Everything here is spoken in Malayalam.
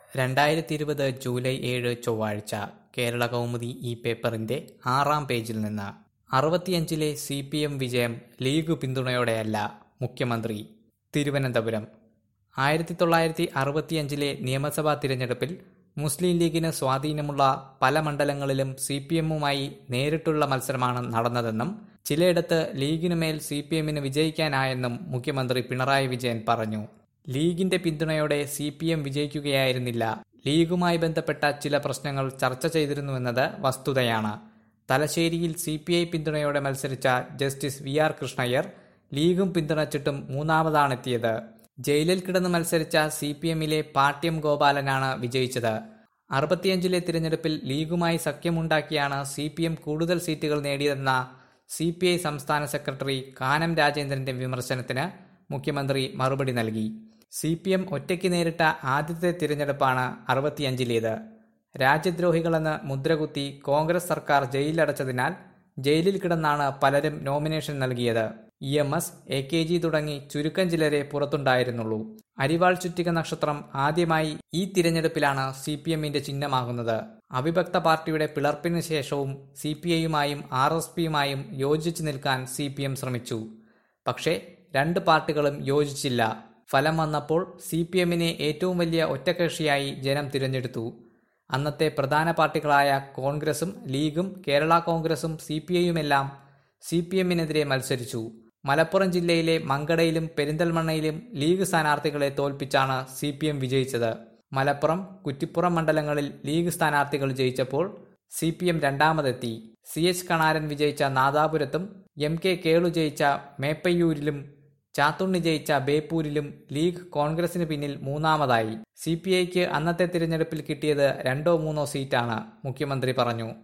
രണ്ടായിരത്തി ഇരുപത് ജൂലൈ ഏഴ് ചൊവ്വാഴ്ച കേരള കൗമുദി ഈ പേപ്പറിന്റെ ആറാം പേജിൽ നിന്ന് അറുപത്തിയഞ്ചിലെ സി പി എം വിജയം ലീഗ് പിന്തുണയോടെയല്ല മുഖ്യമന്ത്രി തിരുവനന്തപുരം ആയിരത്തി തൊള്ളായിരത്തി അറുപത്തിയഞ്ചിലെ നിയമസഭാ തിരഞ്ഞെടുപ്പിൽ മുസ്ലിം ലീഗിന് സ്വാധീനമുള്ള പല മണ്ഡലങ്ങളിലും സി പി എമ്മുമായി നേരിട്ടുള്ള മത്സരമാണ് നടന്നതെന്നും ചിലയിടത്ത് ലീഗിനുമേൽ സി പി എമ്മിന് വിജയിക്കാനായെന്നും മുഖ്യമന്ത്രി പിണറായി വിജയൻ പറഞ്ഞു ലീഗിന്റെ പിന്തുണയോടെ സി പി എം വിജയിക്കുകയായിരുന്നില്ല ലീഗുമായി ബന്ധപ്പെട്ട ചില പ്രശ്നങ്ങൾ ചർച്ച ചെയ്തിരുന്നുവെന്നത് വസ്തുതയാണ് തലശ്ശേരിയിൽ സി പി ഐ പിന്തുണയോടെ മത്സരിച്ച ജസ്റ്റിസ് വി ആർ കൃഷ്ണയ്യർ ലീഗും പിന്തുണച്ചിട്ടും മൂന്നാമതാണെത്തിയത് ജയിലിൽ കിടന്ന് മത്സരിച്ച സി പി എമ്മിലെ പാട്യം ഗോപാലനാണ് വിജയിച്ചത് അറുപത്തിയഞ്ചിലെ തിരഞ്ഞെടുപ്പിൽ ലീഗുമായി സഖ്യമുണ്ടാക്കിയാണ് സി പി എം കൂടുതൽ സീറ്റുകൾ നേടിയതെന്ന സി പി ഐ സംസ്ഥാന സെക്രട്ടറി കാനം രാജേന്ദ്രന്റെ വിമർശനത്തിന് മുഖ്യമന്ത്രി മറുപടി നൽകി സി പി എം ഒറ്റയ്ക്ക് നേരിട്ട ആദ്യത്തെ തിരഞ്ഞെടുപ്പാണ് അറുപത്തിയഞ്ചിലേത് രാജ്യദ്രോഹികളെന്ന് മുദ്രകുത്തി കോൺഗ്രസ് സർക്കാർ ജയിലിലടച്ചതിനാൽ ജയിലിൽ കിടന്നാണ് പലരും നോമിനേഷൻ നൽകിയത് E M S A K G തുടങ്ങി ചുരുക്കം ചിലരെ പുറത്തുണ്ടായിരുന്നുള്ളൂ അരിവാൾ ചുറ്റിക നക്ഷത്രം ആദ്യമായി ഈ തിരഞ്ഞെടുപ്പിലാണ് സി പി എമ്മിന്റെ ചിഹ്നമാകുന്നത് അവിഭക്ത പാർട്ടിയുടെ പിളർപ്പിന് ശേഷവും സി പി ഐയുമായും ആർ എസ് പിയുമായും യോജിച്ചു നിൽക്കാൻ സി പി എം ശ്രമിച്ചു പക്ഷേ രണ്ട് പാർട്ടികളും യോജിച്ചില്ല ഫലം വന്നപ്പോൾ സി പി എമ്മിനെ ഏറ്റവും വലിയ ഒറ്റകക്ഷിയായി ജനം തിരഞ്ഞെടുത്തു അന്നത്തെ പ്രധാന പാർട്ടികളായ കോൺഗ്രസും ലീഗും കേരള കോൺഗ്രസും സി പി ഐയുമെല്ലാം സി പി എമ്മിനെതിരെ മത്സരിച്ചു മലപ്പുറം ജില്ലയിലെ മങ്കടയിലും പെരിന്തൽമണ്ണയിലും ലീഗ് സ്ഥാനാർത്ഥികളെ തോൽപ്പിച്ചാണ് സി പി എം വിജയിച്ചത് മലപ്പുറം കുറ്റിപ്പുറം മണ്ഡലങ്ങളിൽ ലീഗ് സ്ഥാനാർത്ഥികൾ ജയിച്ചപ്പോൾ സി പി എം രണ്ടാമതെത്തി സി എച്ച് കണാരൻ വിജയിച്ച നാദാപുരത്തും എം കെ കേളു ജയിച്ച മേപ്പയ്യൂരിലും ചാത്തുണ്ണി ജയിച്ച ബേപ്പൂരിലും ലീഗ് കോൺഗ്രസിന് പിന്നിൽ മൂന്നാമതായി സി പി ഐക്ക് അന്നത്തെ തിരഞ്ഞെടുപ്പിൽ കിട്ടിയത് രണ്ടോ മൂന്നോ സീറ്റാണ് മുഖ്യമന്ത്രി പറഞ്ഞു